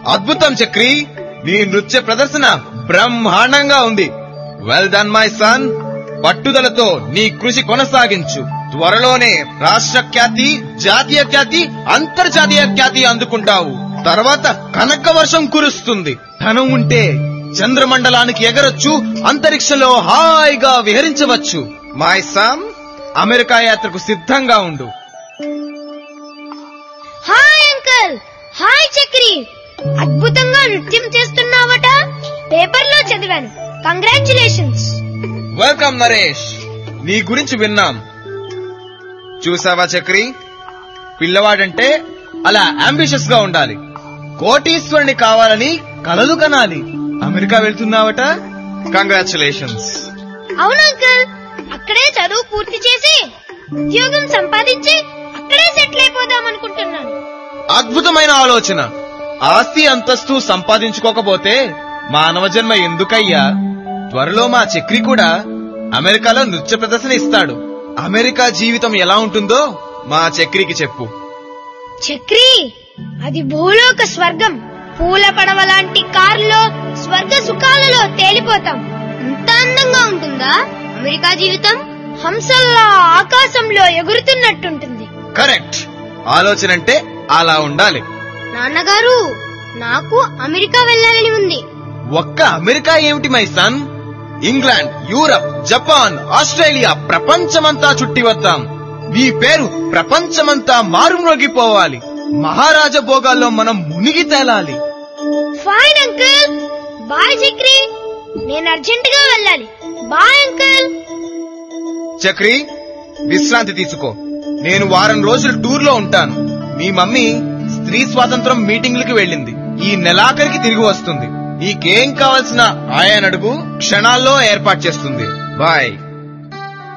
అద్భుతం చక్రి నీ నృత్య ప్రదర్శన బ్రహ్మాండంగా ఉంది వెల్ డన్ మై సన్ పట్టుదలతో నీ కృషి కొనసాగించు త్వరలోనే రాష్ట్ర ఖ్యాతి జాతీయ ఖ్యాతి అంతర్జాతీయ ఖ్యాతి అందుకుంటావు తర్వాత కనక వర్షం కురుస్తుంది ధనం ఉంటే చంద్రమండలానికి ఎగరొచ్చు అంతరిక్షంలో హాయిగా విహరించవచ్చు మై సన్ అమెరికా యాత్రకు సిద్ధంగా ఉండు హాయ్ అంకుల్ హాయ్ చక్రి అద్భుతంగా నృత్యం చేస్తున్నావట పేపర్లో చదివాను కంగ్రాచులేషన్స్ వెల్కమ్ నరేష్ నీ గురించి విన్నాం చూసావా చక్రి పిల్లవాడంటే అలా అంబిషియస్ గా ఉండాలి కోటీశ్వరుని కావాలని కలలు కనాలి అమెరికా వెళ్తున్నావట కంగ్రాచులేషన్స్ అవును అంకుల్ అక్కడే చదువు పూర్తి చేసి ఉద్యోగం సంపాదించి అక్కడే సెటిల్ అయిపోదాం అనుకుంటున్నాను అద్భుతమైన ఆలోచన ఆస్తి అంతస్తు సంపాదించుకోకపోతే మానవ జన్మ ఎందుకయ్యా త్వరలో మా చక్రి కూడా అమెరికాలో నృత్య ప్రదర్శన ఇస్తాడు అమెరికా జీవితం ఎలా ఉంటుందో మా చక్రికి చెప్పు చక్రి అది భూలోక స్వర్గం పూల పడవ లాంటి కారులో స్వర్గ సుఖాలలో తేలిపోతాం అంత అందంగా ఉంటుందా అమెరికా జీవితం హంసల్లా ఆకాశంలో ఎగురుతున్నట్టుంటుంది కరెక్ట్ ఆలోచన అంటే అలా ఉండాలి నాన్నగారు నాకు అమెరికా వెళ్ళాలని ఉంది ఒక్క అమెరికా ఏమిటి my son England Europe Japan Australia ప్రపంచమంతా చుట్టి వద్దాం నీ పేరు ప్రపంచమంతా మారుమ్రోగిపోవాలి మహారాజ భోగాల్లో మనం మునిగి తేలాలి ఫైన్ అంకుల్ బాయ్ చక్రి నేను అర్జెంట్ గా వెళ్ళాలి బాయ్ అంకుల్ చక్రి విశ్రాంతి తీసుకో నేను వారం రోజులు టూర్ లో ఉంటాను మీ మమ్మీ స్త్రీ స్వాతంత్రం మీటింగ్లకి వెళ్ళింది ఈ నెలాఖరికి తిరిగి వస్తుంది నీకేం కావాల్సిన ఆయన అడుగు క్షణాల్లో ఏర్పాటు చేస్తుంది బాయ్